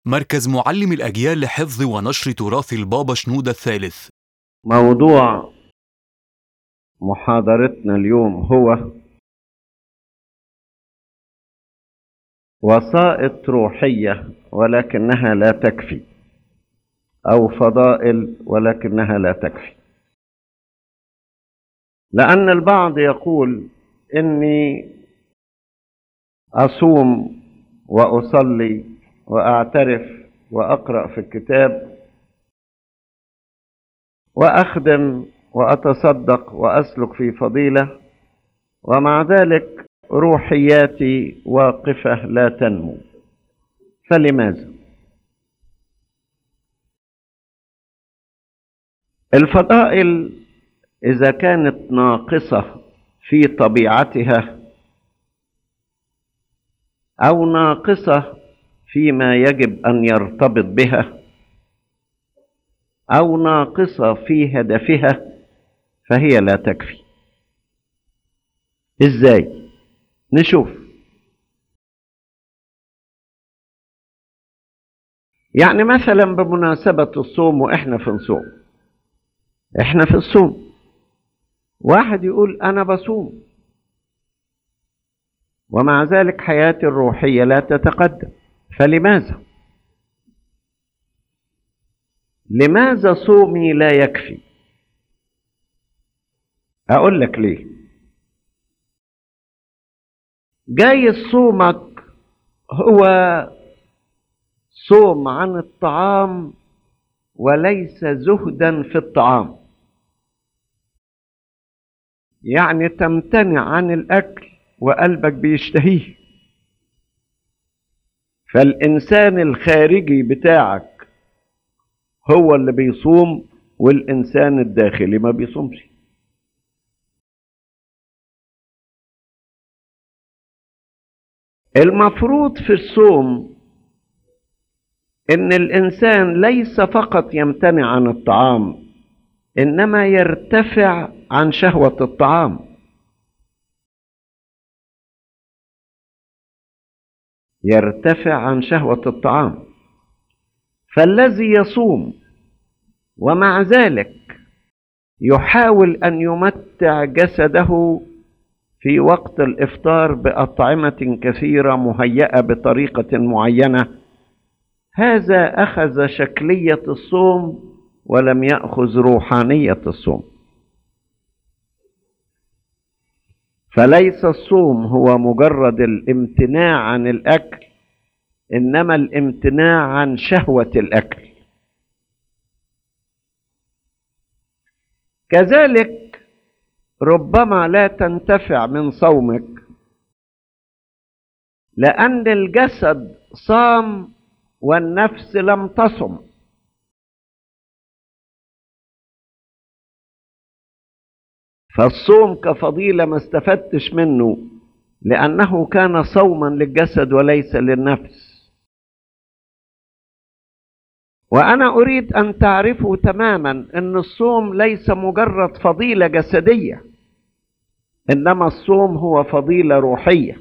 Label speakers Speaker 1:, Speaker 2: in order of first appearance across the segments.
Speaker 1: مركز معلم الأجيال لحفظ ونشر تراث البابا شنودة الثالث
Speaker 2: موضوع محاضرتنا اليوم هو وسائط روحية ولكنها لا تكفي أو فضائل ولكنها لا تكفي لأن البعض يقول إني أصوم وأصلي وأعترف وأقرأ في الكتاب وأخدم وأتصدق وأسلك في فضيلة ومع ذلك روحياتي واقفة لا تنمو فلماذا؟ الفضائل إذا كانت ناقصة في طبيعتها أو ناقصة فيما يجب أن يرتبط بها أو ناقصة في هدفها فهي لا تكفي إزاي؟ نشوف يعني مثلا بمناسبة الصوم وإحنا في الصوم إحنا في الصوم واحد يقول أنا بصوم ومع ذلك حياتي الروحية لا تتقدم فلماذا؟ لماذا صومي لا يكفي؟ أقول لك ليه؟ جاي صومك هو صوم عن الطعام وليس زهدا في الطعام يعني تمتنع عن الاكل وقلبك بيشتهيه فالانسان الخارجي بتاعك هو اللي بيصوم والانسان الداخلي ما بيصومش المفروض في الصوم ان الانسان ليس فقط يمتنع عن الطعام انما يرتفع عن شهوه الطعام يرتفع عن شهوه الطعام فالذي يصوم ومع ذلك يحاول ان يمتع جسده في وقت الافطار باطعمه كثيره مهيئه بطريقه معينه هذا اخذ شكليه الصوم ولم ياخذ روحانيه الصوم فليس الصوم هو مجرد الامتناع عن الاكل انما الامتناع عن شهوه الاكل كذلك ربما لا تنتفع من صومك لان الجسد صام والنفس لم تصم فالصوم كفضيله ما استفدتش منه لانه كان صوما للجسد وليس للنفس وانا اريد ان تعرفوا تماما ان الصوم ليس مجرد فضيله جسديه انما الصوم هو فضيله روحيه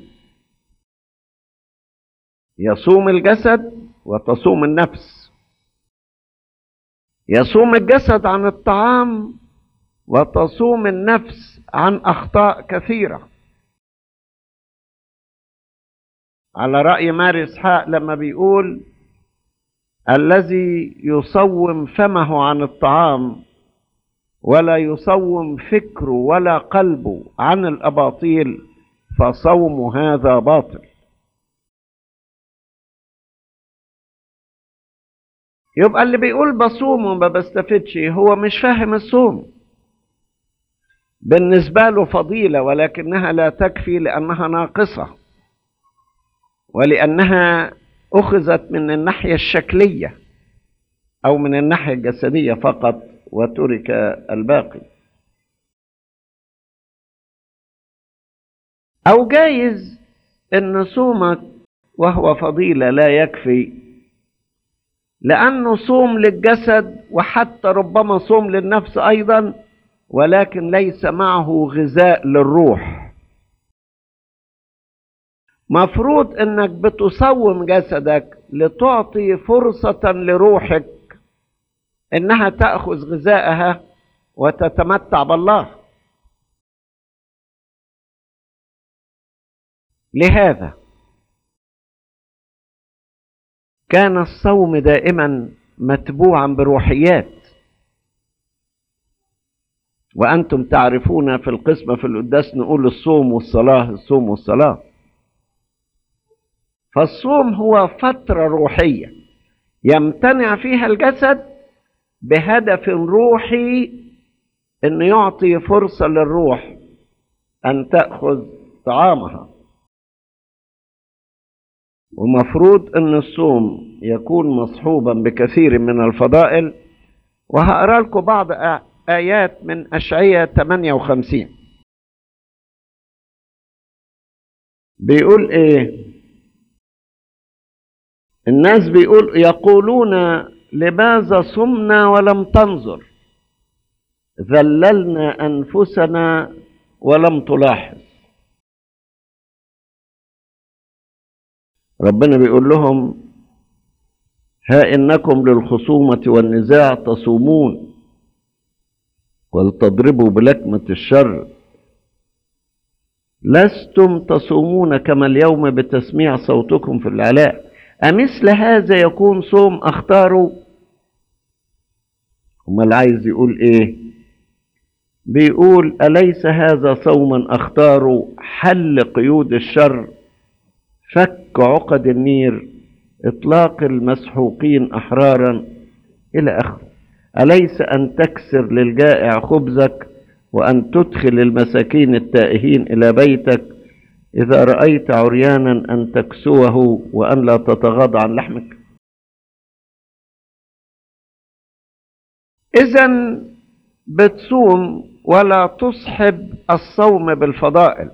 Speaker 2: يصوم الجسد وتصوم النفس يصوم الجسد عن الطعام وتصوم النفس عن اخطاء كثيره على راي ماري اسحاق لما بيقول الذي يصوم فمه عن الطعام ولا يصوم فكره ولا قلبه عن الاباطيل فصوم هذا باطل يبقى اللي بيقول بصوم وما بستفدش هو مش فاهم الصوم بالنسبة له فضيلة ولكنها لا تكفي لأنها ناقصة ولأنها أخذت من الناحية الشكلية أو من الناحية الجسدية فقط وترك الباقي أو جايز أن صومك وهو فضيلة لا يكفي لأنه صوم للجسد وحتى ربما صوم للنفس أيضا ولكن ليس معه غذاء للروح مفروض انك بتصوم جسدك لتعطي فرصة لروحك انها تأخذ غذاءها وتتمتع بالله لهذا كان الصوم دائما متبوعا بروحيات وأنتم تعرفون في القسمة في القداس نقول الصوم والصلاة الصوم والصلاة فالصوم هو فترة روحية يمتنع فيها الجسد بهدف روحي أن يعطي فرصة للروح أن تأخذ طعامها ومفروض أن الصوم يكون مصحوبا بكثير من الفضائل وهقرا لكم بعض آيات من أشعية 58 بيقول إيه الناس بيقول يقولون لماذا صمنا ولم تنظر ذللنا أنفسنا ولم تلاحظ ربنا بيقول لهم ها إنكم للخصومة والنزاع تصومون ولتضربوا بلكمة الشر لستم تصومون كما اليوم بتسميع صوتكم في العلاء أمثل هذا يكون صوم أختاره امال عايز يقول ايه بيقول أليس هذا صوما أختاره حل قيود الشر فك عقد النير إطلاق المسحوقين أحرارا إلى آخره أليس أن تكسر للجائع خبزك وأن تدخل المساكين التائهين إلى بيتك إذا رأيت عريانا أن تكسوه وأن لا تتغاضى عن لحمك إذا بتصوم ولا تصحب الصوم بالفضائل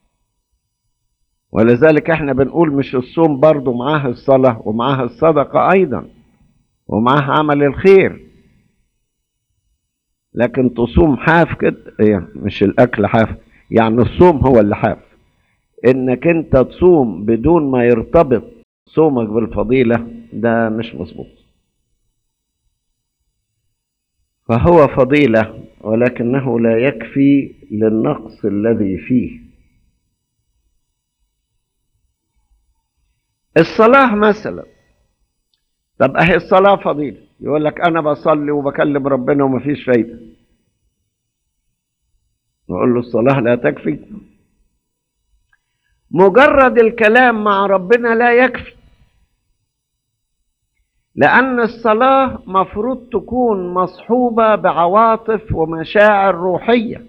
Speaker 2: ولذلك احنا بنقول مش الصوم برضو معاه الصلاة ومعاه الصدقة أيضا ومعاه عمل الخير لكن تصوم حاف كده إيه مش الأكل حاف يعني الصوم هو اللي حاف إنك أنت تصوم بدون ما يرتبط صومك بالفضيلة ده مش مظبوط فهو فضيلة ولكنه لا يكفي للنقص الذي فيه الصلاة مثلا طب اهي الصلاة فضيلة يقول لك انا بصلي وبكلم ربنا ومفيش فايدة نقول له الصلاة لا تكفي مجرد الكلام مع ربنا لا يكفي لأن الصلاة مفروض تكون مصحوبة بعواطف ومشاعر روحية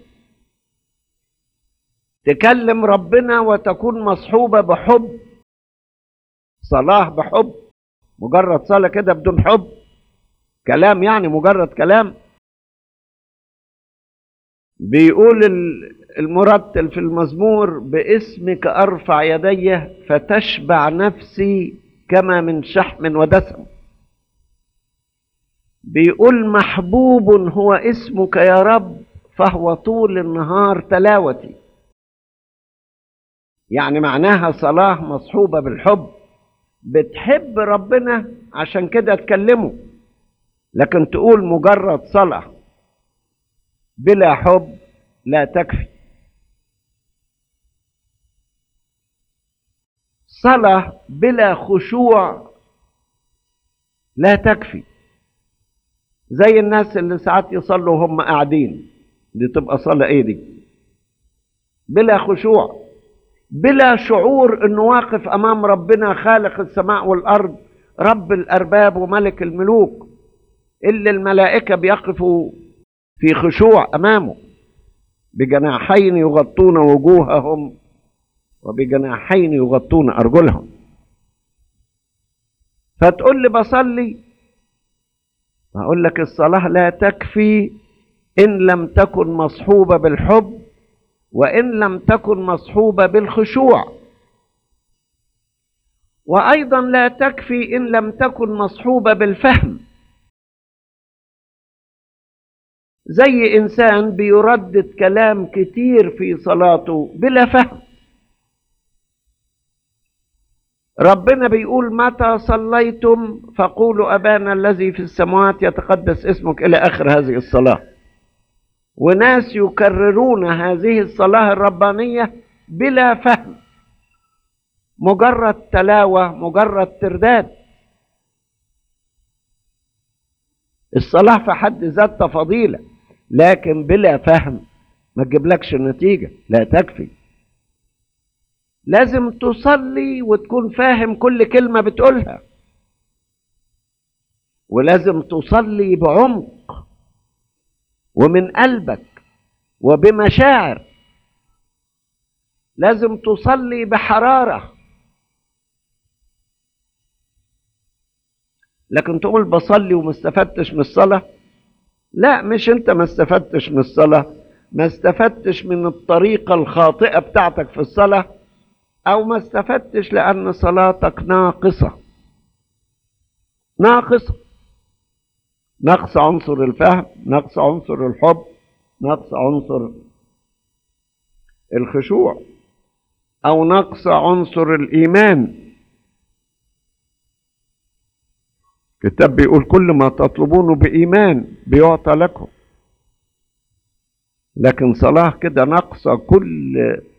Speaker 2: تكلم ربنا وتكون مصحوبة بحب صلاة بحب مجرد صلاة كده بدون حب كلام يعني مجرد كلام بيقول المرتل في المزمور باسمك أرفع يدي فتشبع نفسي كما من شحم ودسم بيقول محبوب هو اسمك يا رب فهو طول النهار تلاوتي يعني معناها صلاة مصحوبة بالحب بتحب ربنا عشان كده تكلمه لكن تقول مجرد صلاة بلا حب لا تكفي صلاة بلا خشوع لا تكفي زي الناس اللي ساعات يصلوا وهم قاعدين دي تبقى صلاة ايه دي بلا خشوع بلا شعور انه واقف امام ربنا خالق السماء والارض رب الارباب وملك الملوك اللي الملائكه بيقفوا في خشوع امامه بجناحين يغطون وجوههم وبجناحين يغطون ارجلهم فتقول لي بصلي اقول لك الصلاه لا تكفي ان لم تكن مصحوبه بالحب وان لم تكن مصحوبه بالخشوع وايضا لا تكفي ان لم تكن مصحوبه بالفهم زي انسان بيردد كلام كتير في صلاته بلا فهم ربنا بيقول متى صليتم فقولوا أبانا الذي في السماوات يتقدس اسمك إلى آخر هذه الصلاة وناس يكررون هذه الصلاة الربانية بلا فهم مجرد تلاوة مجرد ترداد الصلاة في حد ذاتها فضيلة لكن بلا فهم ما تجيبلكش نتيجة لا تكفي لازم تصلي وتكون فاهم كل كلمة بتقولها ولازم تصلي بعمق ومن قلبك وبمشاعر لازم تصلي بحرارة لكن تقول بصلي وما استفدتش من الصلاة لا مش انت ما استفدتش من الصلاة ما استفدتش من الطريقة الخاطئة بتاعتك في الصلاة او ما استفدتش لان صلاتك ناقصة ناقصة نقص عنصر الفهم نقص عنصر الحب نقص عنصر الخشوع او نقص عنصر الايمان الكتاب بيقول كل ما تطلبونه بايمان بيعطى لكم لكن صلاه كده ناقصه كل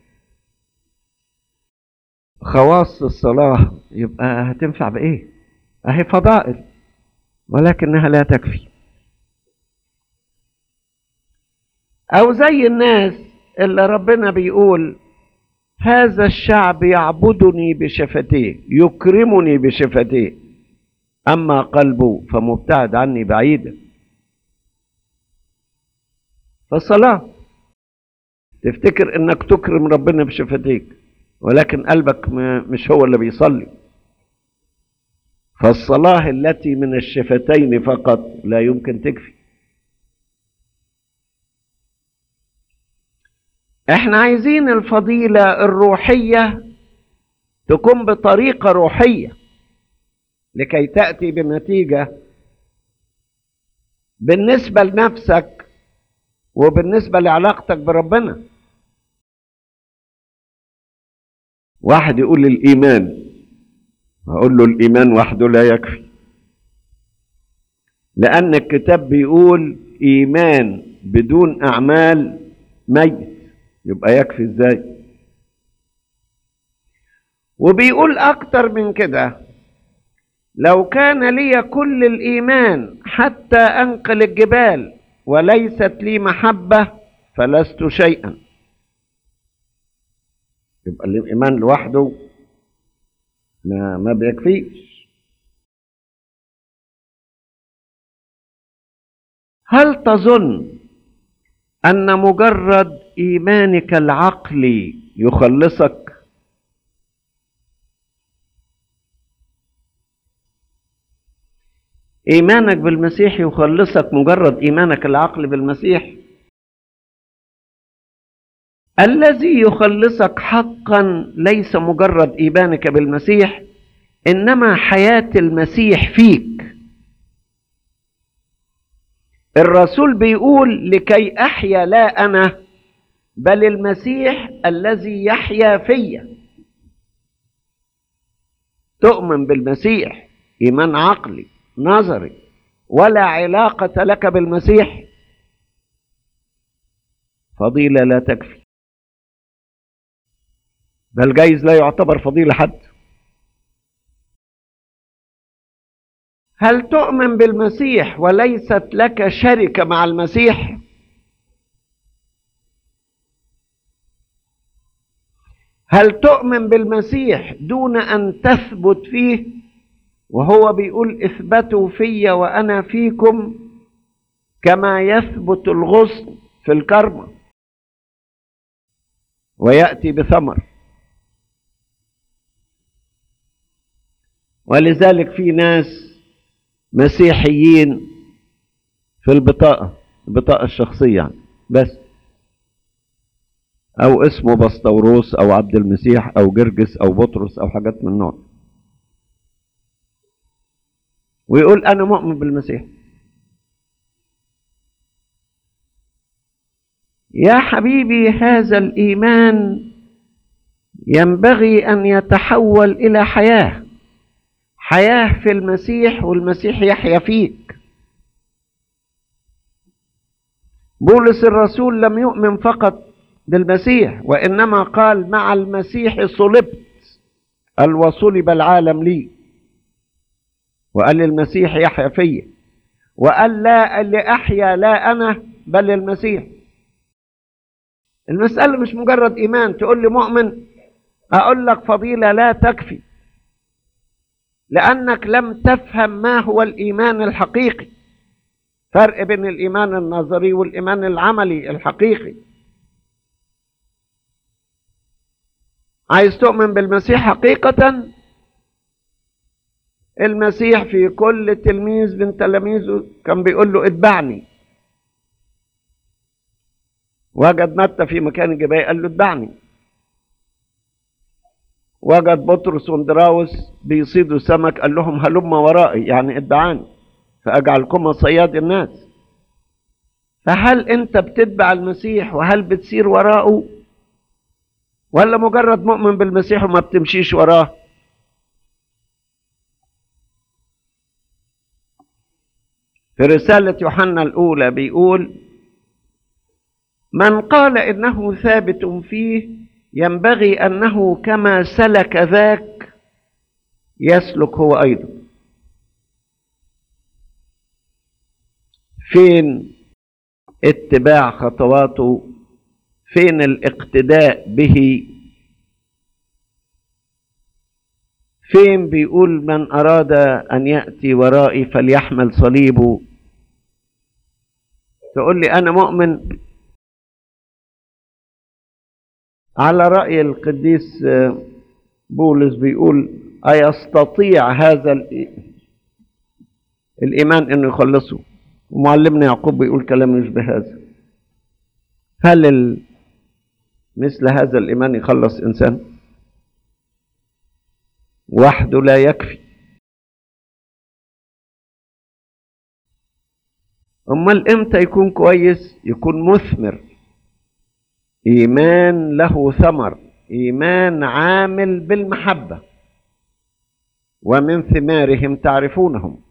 Speaker 2: خواص الصلاه يبقى هتنفع بايه اهي فضائل ولكنها لا تكفي او زي الناس اللي ربنا بيقول هذا الشعب يعبدني بشفتيه يكرمني بشفتيه اما قلبه فمبتعد عني بعيدا فالصلاه تفتكر انك تكرم ربنا بشفتيك ولكن قلبك مش هو اللي بيصلي فالصلاة التي من الشفتين فقط لا يمكن تكفي احنا عايزين الفضيلة الروحية تكون بطريقة روحية لكي تأتي بنتيجة بالنسبة لنفسك وبالنسبة لعلاقتك بربنا واحد يقول الإيمان هقول له الإيمان وحده لا يكفي لأن الكتاب بيقول إيمان بدون أعمال ميت يبقى يكفي إزاي وبيقول أكتر من كده لو كان لي كل الإيمان حتى أنقل الجبال وليست لي محبة فلست شيئا يبقى الإيمان لوحده ما ما بيكفيش هل تظن ان مجرد ايمانك العقلي يخلصك ايمانك بالمسيح يخلصك مجرد ايمانك العقلي بالمسيح الذي يخلصك حقا ليس مجرد ايمانك بالمسيح انما حياه المسيح فيك الرسول بيقول لكي احيا لا انا بل المسيح الذي يحيا فيا تؤمن بالمسيح ايمان عقلي نظري ولا علاقه لك بالمسيح فضيله لا تكفي بل جايز لا يعتبر فضيلة حد هل تؤمن بالمسيح وليست لك شركة مع المسيح هل تؤمن بالمسيح دون أن تثبت فيه وهو بيقول اثبتوا في وأنا فيكم كما يثبت الغصن في الكرمة ويأتي بثمر ولذلك في ناس مسيحيين في البطاقة البطاقة الشخصية يعني بس أو اسمه بسطوروس أو عبد المسيح أو جرجس أو بطرس أو حاجات من النوع ويقول أنا مؤمن بالمسيح يا حبيبي هذا الإيمان ينبغي ان يتحول الى حياه حياه في المسيح والمسيح يحيا فيك بولس الرسول لم يؤمن فقط بالمسيح وانما قال مع المسيح صلبت قال وصلب العالم لي وقال المسيح يحيا فيا وقال لا اللي احيا لا انا بل المسيح المسألة مش مجرد إيمان تقول لي مؤمن أقول لك فضيلة لا تكفي لأنك لم تفهم ما هو الإيمان الحقيقي فرق بين الإيمان النظري والإيمان العملي الحقيقي عايز تؤمن بالمسيح حقيقة المسيح في كل تلميذ من تلاميذه كان بيقول له اتبعني وجد متى في مكان الجباية قال له اتبعني وجد بطرس واندراوس بيصيدوا سمك قال لهم هلم ورائي يعني اتبعاني فاجعلكما صياد الناس فهل انت بتتبع المسيح وهل بتسير وراءه ولا مجرد مؤمن بالمسيح وما بتمشيش وراه في رسالة يوحنا الأولى بيقول من قال إنه ثابت فيه ينبغي أنه كما سلك ذاك يسلك هو أيضا فين اتباع خطواته فين الاقتداء به فين بيقول من أراد أن يأتي ورائي فليحمل صليبه تقول لي أنا مؤمن على رأي القديس بولس بيقول أيستطيع هذا الإيمان أنه يخلصه ومعلمنا يعقوب بيقول كلام يشبه هذا هل ال... مثل هذا الإيمان يخلص إنسان وحده لا يكفي أمال إمتى يكون كويس يكون مثمر إيمان له ثمر إيمان عامل بالمحبة ومن ثمارهم تعرفونهم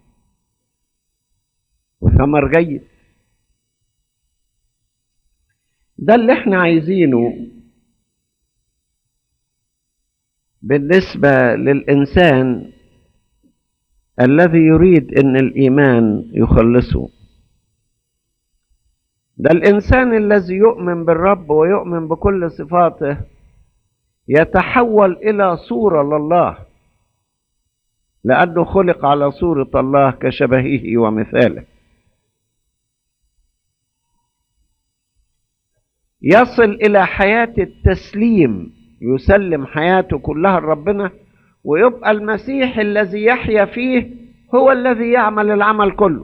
Speaker 2: وثمر جيد ده اللي احنا عايزينه بالنسبة للإنسان الذي يريد أن الإيمان يخلصه ده الإنسان الذي يؤمن بالرب ويؤمن بكل صفاته يتحول إلى صورة لله لأنه خلق على صورة الله كشبهه ومثاله يصل إلى حياة التسليم يسلم حياته كلها لربنا ويبقى المسيح الذي يحيا فيه هو الذي يعمل العمل كله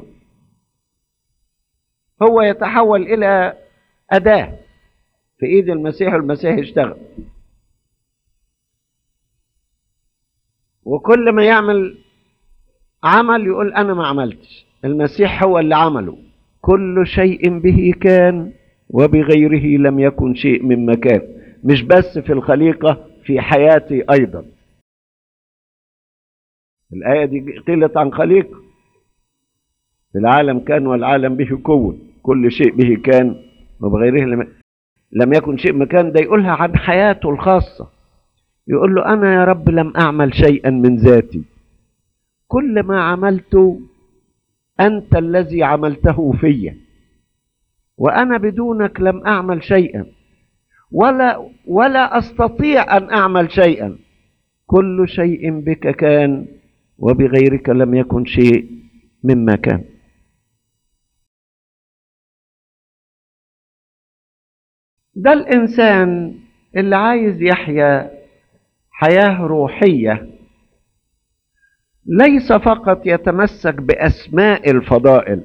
Speaker 2: هو يتحول إلى أداة في إيد المسيح والمسيح يشتغل وكل ما يعمل عمل يقول أنا ما عملتش المسيح هو اللي عمله كل شيء به كان وبغيره لم يكن شيء مما كان مش بس في الخليقة في حياتي أيضا الآية دي قيلت عن خليقة في العالم كان والعالم به كون كل شيء به كان وبغيره لم, لم يكن شيء مكان ده يقولها عن حياته الخاصة يقول له أنا يا رب لم أعمل شيئا من ذاتي كل ما عملت أنت الذي عملته فيا وأنا بدونك لم أعمل شيئا ولا ولا أستطيع أن أعمل شيئا كل شيء بك كان وبغيرك لم يكن شيء مما كان ده الإنسان اللي عايز يحيا حياة روحية ليس فقط يتمسك بأسماء الفضائل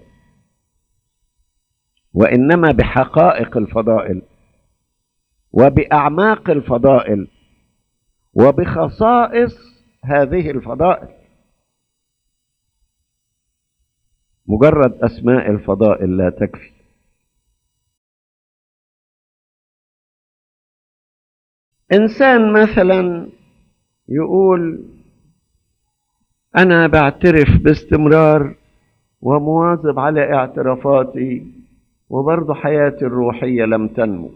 Speaker 2: وإنما بحقائق الفضائل وبأعماق الفضائل وبخصائص هذه الفضائل مجرد أسماء الفضائل لا تكفي إنسان مثلا يقول أنا بعترف باستمرار ومواظب على اعترافاتي وبرضه حياتي الروحية لم تنمو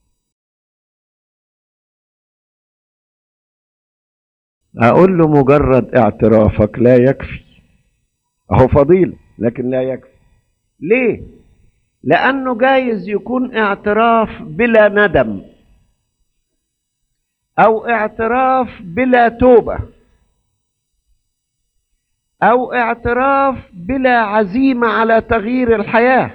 Speaker 2: أقول له مجرد اعترافك لا يكفي أهو فضيلة لكن لا يكفي ليه؟ لأنه جايز يكون اعتراف بلا ندم أو اعتراف بلا توبة أو اعتراف بلا عزيمة على تغيير الحياة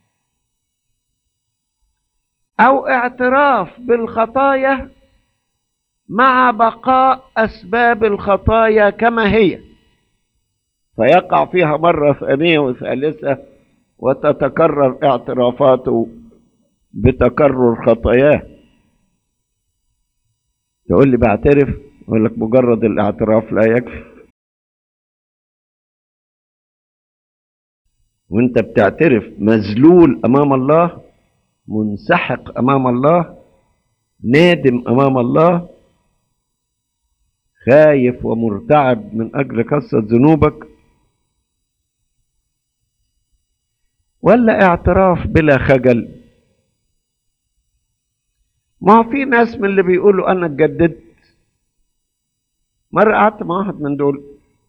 Speaker 2: أو اعتراف بالخطايا مع بقاء أسباب الخطايا كما هي فيقع فيها مرة ثانية وثالثة وتتكرر اعترافاته بتكرر خطاياه تقول لي بعترف اقول لك مجرد الاعتراف لا يكفي وانت بتعترف مذلول امام الله منسحق امام الله نادم امام الله خايف ومرتعب من اجل كثره ذنوبك ولا اعتراف بلا خجل ما هو في ناس من اللي بيقولوا انا اتجددت مره قعدت مع واحد من دول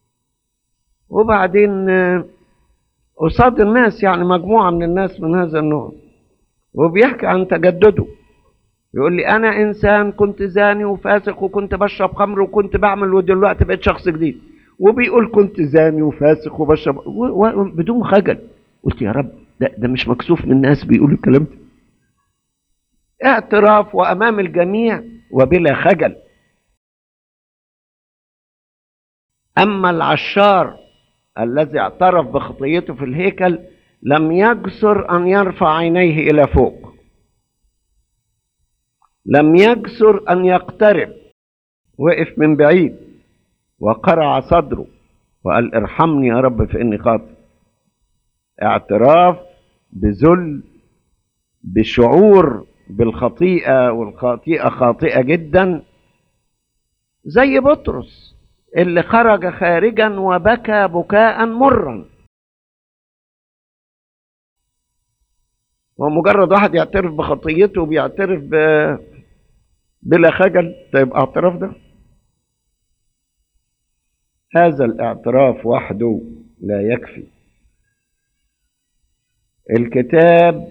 Speaker 2: وبعدين قصاد الناس يعني مجموعه من الناس من هذا النوع وبيحكي عن تجدده يقول لي انا انسان كنت زاني وفاسق وكنت بشرب خمر وكنت بعمل ودلوقتي بقيت شخص جديد وبيقول كنت زاني وفاسق وبشرب بدون خجل قلت يا رب ده, ده مش مكسوف من الناس بيقولوا الكلام ده اعتراف وامام الجميع وبلا خجل اما العشار الذي اعترف بخطيته في الهيكل لم يجسر ان يرفع عينيه الى فوق لم يجسر ان يقترب وقف من بعيد وقرع صدره وقال ارحمني يا رب فاني خاطئ اعتراف بذل بشعور بالخطيئه والخطيئه خاطئه جدا زي بطرس اللي خرج خارجا وبكى بكاء مرا ومجرد واحد يعترف بخطيته وبيعترف ب... بلا خجل طيب اعتراف ده هذا الاعتراف وحده لا يكفي الكتاب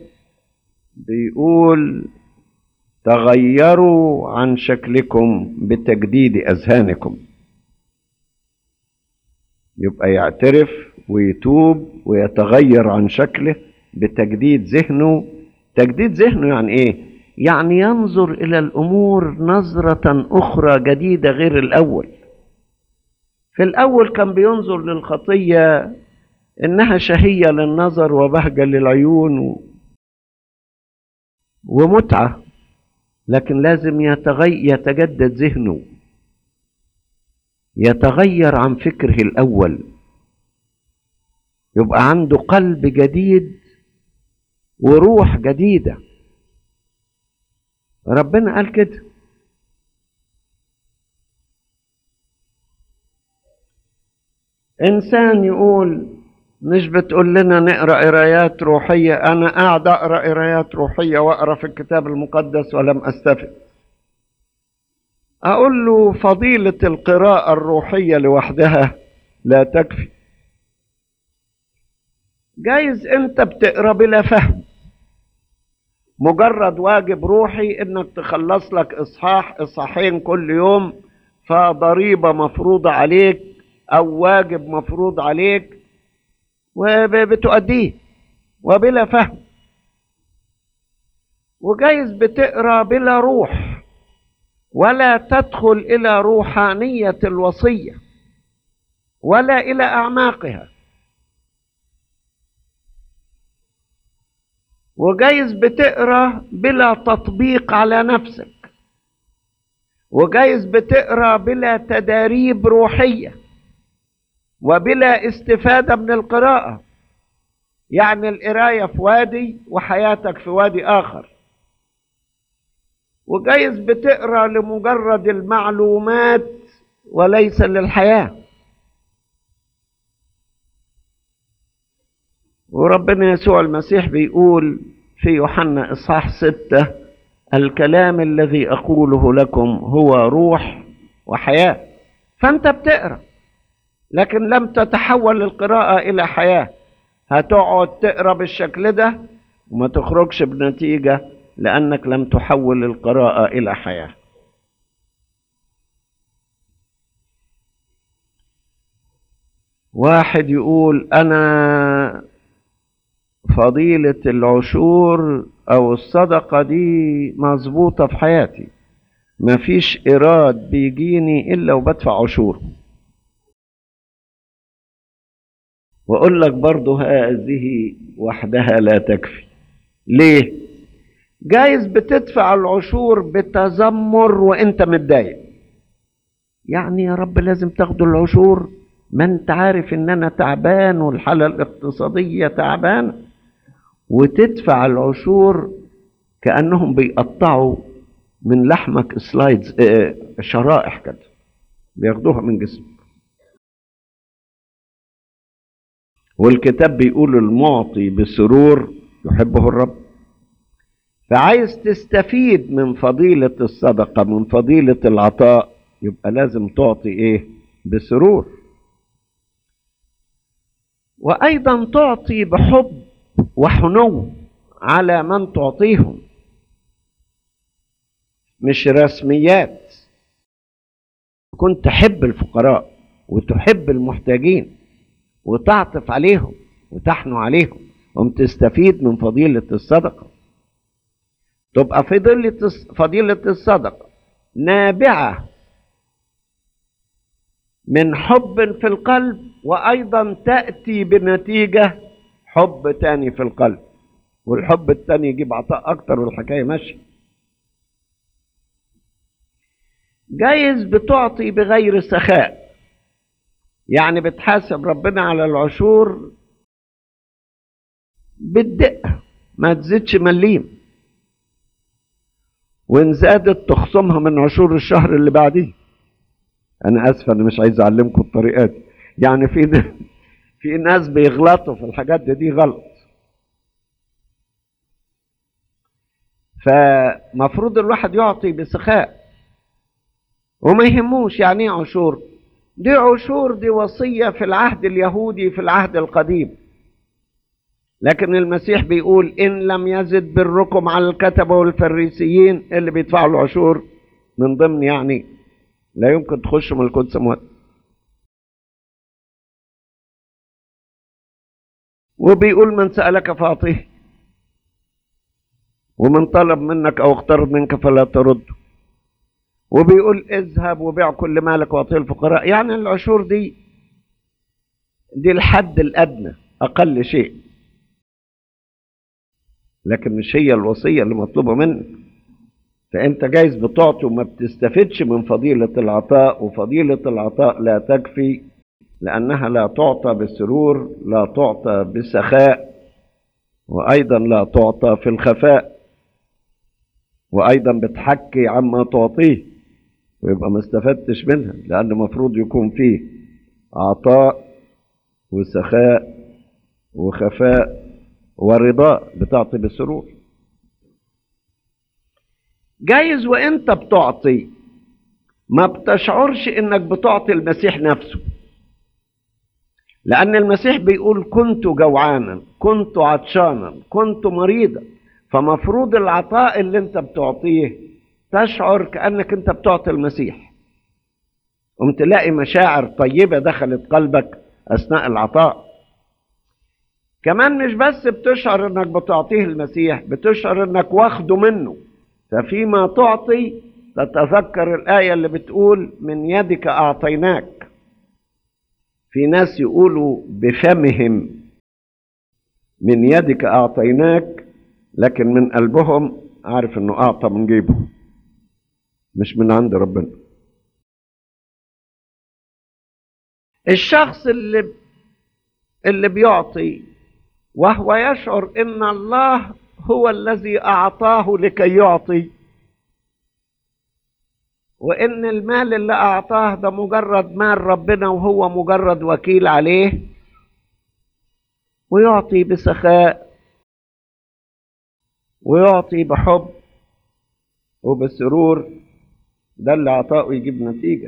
Speaker 2: بيقول تغيروا عن شكلكم بتجديد اذهانكم يبقى يعترف ويتوب ويتغير عن شكله بتجديد ذهنه تجديد ذهنه يعني ايه يعني ينظر الى الامور نظره اخرى جديده غير الاول في الاول كان بينظر للخطيه انها شهيه للنظر وبهجه للعيون و... ومتعه لكن لازم يتغي... يتجدد ذهنه يتغير عن فكره الاول يبقى عنده قلب جديد وروح جديده ربنا قال كده انسان يقول مش بتقول لنا نقرا قرايات روحيه انا قاعد اقرا قرايات روحيه واقرا في الكتاب المقدس ولم استفد اقول له فضيله القراءه الروحيه لوحدها لا تكفي جايز انت بتقرا بلا فهم مجرد واجب روحي انك تخلص لك اصحاح اصحاحين كل يوم فضريبه مفروضه عليك او واجب مفروض عليك وبتؤديه وبلا فهم وجايز بتقرا بلا روح ولا تدخل الى روحانيه الوصيه ولا الى اعماقها وجايز بتقرا بلا تطبيق على نفسك وجايز بتقرا بلا تداريب روحيه وبلا استفاده من القراءه يعني القرايه في وادي وحياتك في وادي اخر وجايز بتقرا لمجرد المعلومات وليس للحياه وربنا يسوع المسيح بيقول في يوحنا اصحاح ستة الكلام الذي اقوله لكم هو روح وحياه فانت بتقرا لكن لم تتحول القراءه الى حياه هتقعد تقرا بالشكل ده وما تخرجش بنتيجه لانك لم تحول القراءه الى حياه واحد يقول انا فضيله العشور او الصدقه دي مظبوطه في حياتي مفيش ايراد بيجيني الا وبدفع عشور واقول لك برضه هذه وحدها لا تكفي ليه جايز بتدفع العشور بتذمر وانت متضايق يعني يا رب لازم تاخدوا العشور ما انت عارف ان انا تعبان والحاله الاقتصاديه تعبانه وتدفع العشور كانهم بيقطعوا من لحمك سلايدز اه شرائح كده بياخدوها من جسمك والكتاب بيقول المعطي بسرور يحبه الرب فعايز تستفيد من فضيلة الصدقة من فضيلة العطاء يبقى لازم تعطي ايه بسرور وايضا تعطي بحب وحنو على من تعطيهم مش رسميات كنت تحب الفقراء وتحب المحتاجين وتعطف عليهم وتحنو عليهم وتستفيد من فضيلة الصدقة تبقى فضيلة فضيلة الصدقة نابعة من حب في القلب وأيضا تأتي بنتيجة حب تاني في القلب والحب التاني يجيب عطاء أكتر والحكاية ماشية جايز بتعطي بغير سخاء يعني بتحاسب ربنا على العشور بالدقة ما تزيدش مليم وإن زادت تخصمها من عشور الشهر اللي بعديه أنا آسف أنا مش عايز أعلمكم الطريقات يعني في في ناس بيغلطوا في الحاجات دي, دي غلط فمفروض الواحد يعطي بسخاء وما يهموش يعني ايه عشور دي عشور دي وصية في العهد اليهودي في العهد القديم لكن المسيح بيقول إن لم يزد بركم على الكتبة والفريسيين اللي بيدفعوا العشور من ضمن يعني لا يمكن تخشوا من القدس موت وبيقول من سألك فأعطيه ومن طلب منك أو اقترض منك فلا ترده وبيقول اذهب وبيع كل مالك واعطيه الفقراء يعني العشور دي دي الحد الادنى اقل شيء لكن مش هي الوصيه اللي مطلوبه منك فانت جايز بتعطي وما بتستفدش من فضيله العطاء وفضيله العطاء لا تكفي لانها لا تعطى بسرور لا تعطى بسخاء وايضا لا تعطى في الخفاء وايضا بتحكي عما تعطيه ويبقى ما استفدتش منها لأن المفروض يكون فيه عطاء وسخاء وخفاء ورضاء بتعطي بسرور جايز وانت بتعطي ما بتشعرش انك بتعطي المسيح نفسه لأن المسيح بيقول كنت جوعانا كنت عطشانا كنت مريضا فمفروض العطاء اللي انت بتعطيه تشعر كأنك أنت بتعطي المسيح قمت تلاقي مشاعر طيبة دخلت قلبك أثناء العطاء كمان مش بس بتشعر انك بتعطيه المسيح بتشعر انك واخده منه ففيما تعطي تتذكر الآية اللي بتقول من يدك أعطيناك في ناس يقولوا بفمهم من يدك أعطيناك لكن من قلبهم عارف انه أعطى من جيبه مش من عند ربنا الشخص اللي اللي بيعطي وهو يشعر ان الله هو الذي اعطاه لكي يعطي وإن المال اللي أعطاه ده مجرد مال ربنا وهو مجرد وكيل عليه ويعطي بسخاء ويعطي بحب وبسرور ده اللي عطاؤه يجيب نتيجة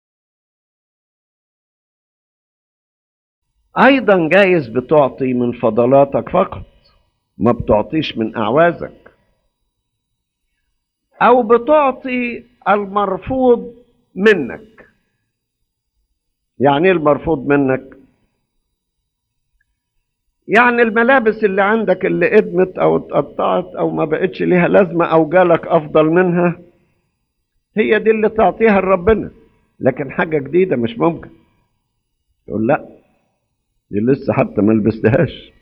Speaker 2: أيضا جايز بتعطي من فضلاتك فقط ما بتعطيش من أعوازك أو بتعطي المرفوض منك يعني ايه المرفوض منك يعني الملابس اللي عندك اللي ادمت او اتقطعت او ما بقتش ليها لازمه او جالك افضل منها هي دي اللي تعطيها لربنا لكن حاجه جديده مش ممكن يقول لا دي لسه حتى ما لبستهاش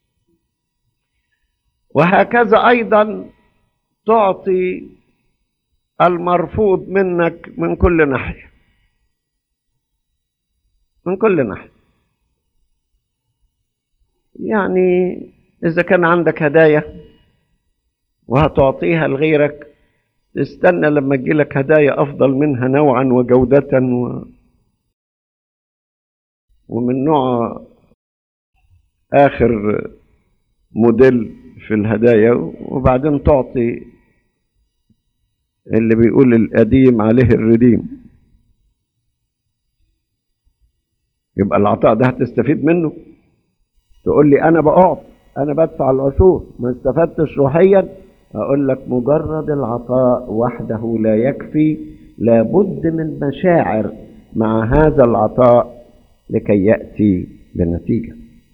Speaker 2: وهكذا ايضا تعطي المرفوض منك من كل ناحيه من كل ناحيه يعني إذا كان عندك هدايا وهتعطيها لغيرك استنى لما تجيلك هدايا أفضل منها نوعا وجودة و... ومن نوع آخر موديل في الهدايا وبعدين تعطي اللي بيقول القديم عليه الرديم يبقى العطاء ده هتستفيد منه تقول لي انا بقعد انا بدفع العشور ما استفدتش روحيا اقول لك مجرد العطاء وحده لا يكفي لابد من مشاعر مع هذا العطاء لكي ياتي بنتيجه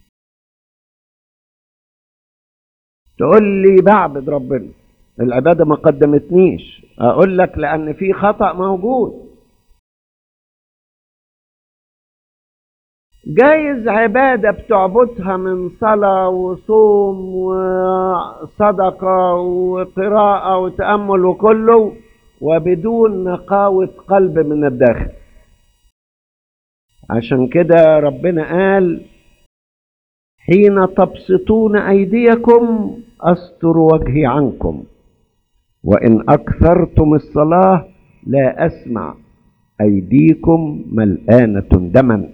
Speaker 2: تقول لي بعبد ربنا العباده ما قدمتنيش اقول لك لان في خطا موجود جايز عبادة بتعبدها من صلاة وصوم وصدقة وقراءة وتأمل وكله وبدون نقاوة قلب من الداخل عشان كده ربنا قال حين تبسطون أيديكم أستر وجهي عنكم وإن أكثرتم الصلاة لا أسمع أيديكم ملآنة دما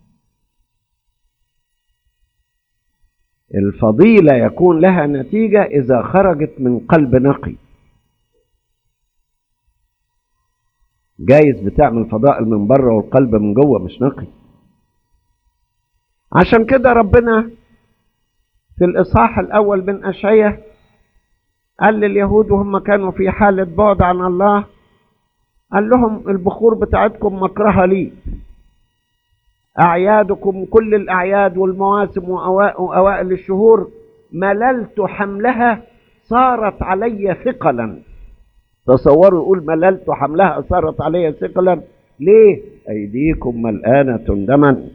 Speaker 2: الفضيلة يكون لها نتيجة إذا خرجت من قلب نقي جايز بتعمل فضائل من بره والقلب من جوه مش نقي عشان كده ربنا في الإصحاح الأول من أشعية قال لليهود وهم كانوا في حالة بعد عن الله قال لهم البخور بتاعتكم مكرهة لي أعيادكم كل الأعياد والمواسم وأوائل الشهور مللت حملها صارت علي ثقلا تصوروا يقول مللت حملها صارت علي ثقلا ليه أيديكم ملآنة دما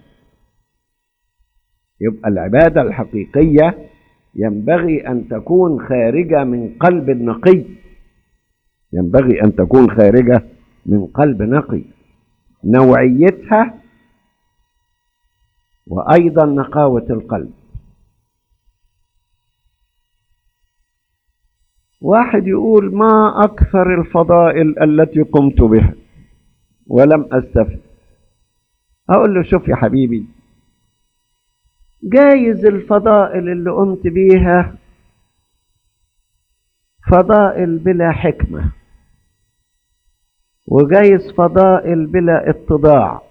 Speaker 2: يبقى العبادة الحقيقية ينبغي أن تكون خارجة من قلب نقي ينبغي أن تكون خارجة من قلب نقي نوعيتها وأيضا نقاوة القلب واحد يقول ما أكثر الفضائل التي قمت بها ولم أستفد أقول له شوف يا حبيبي جايز الفضائل اللي قمت بيها فضائل بلا حكمة وجايز فضائل بلا اتضاع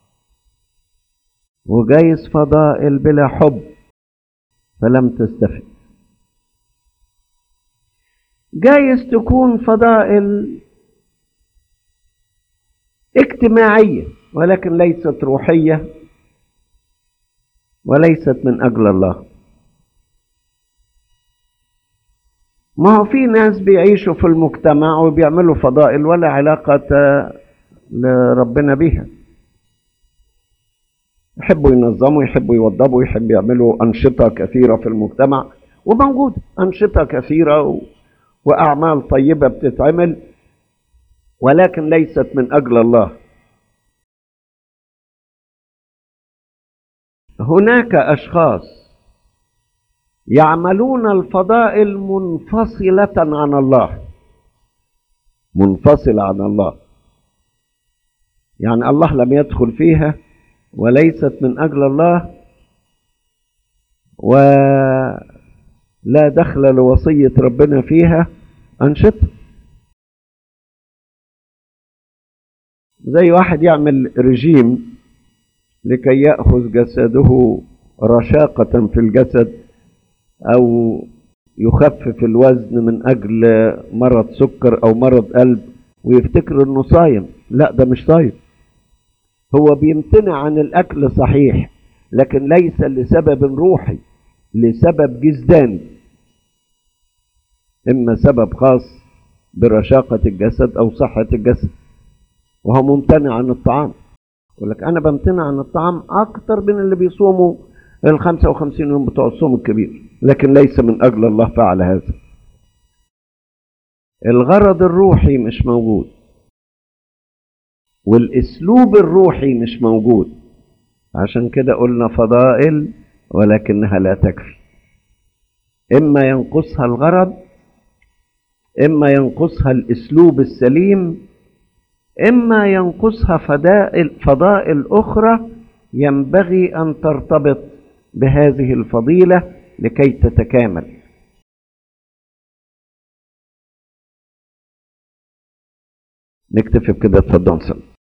Speaker 2: وجايز فضائل بلا حب فلم تستفد جايز تكون فضائل اجتماعية ولكن ليست روحية وليست من أجل الله ما هو في ناس بيعيشوا في المجتمع وبيعملوا فضائل ولا علاقة لربنا بيها يحبوا ينظموا يحبوا يوضبوا يحبوا يعملوا أنشطة كثيرة في المجتمع وموجود أنشطة كثيرة و... وأعمال طيبة بتتعمل ولكن ليست من أجل الله هناك أشخاص يعملون الفضائل منفصلة عن الله منفصلة عن الله يعني الله لم يدخل فيها وليست من أجل الله ولا دخل لوصية ربنا فيها أنشطة زي واحد يعمل رجيم لكي يأخذ جسده رشاقة في الجسد أو يخفف الوزن من أجل مرض سكر أو مرض قلب ويفتكر إنه صايم لا ده مش صايم هو بيمتنع عن الأكل صحيح لكن ليس لسبب روحي لسبب جسداني إما سبب خاص برشاقة الجسد أو صحة الجسد وهو ممتنع عن الطعام يقول لك أنا بمتنع عن الطعام أكتر من اللي بيصوموا ال 55 يوم بتوع الصوم الكبير لكن ليس من أجل الله فعل هذا الغرض الروحي مش موجود والاسلوب الروحي مش موجود عشان كده قلنا فضائل ولكنها لا تكفي اما ينقصها الغرض اما ينقصها الاسلوب السليم اما ينقصها فضائل فضائل اخرى ينبغي ان ترتبط بهذه الفضيله لكي تتكامل نكتفي بكده اتفضل صلي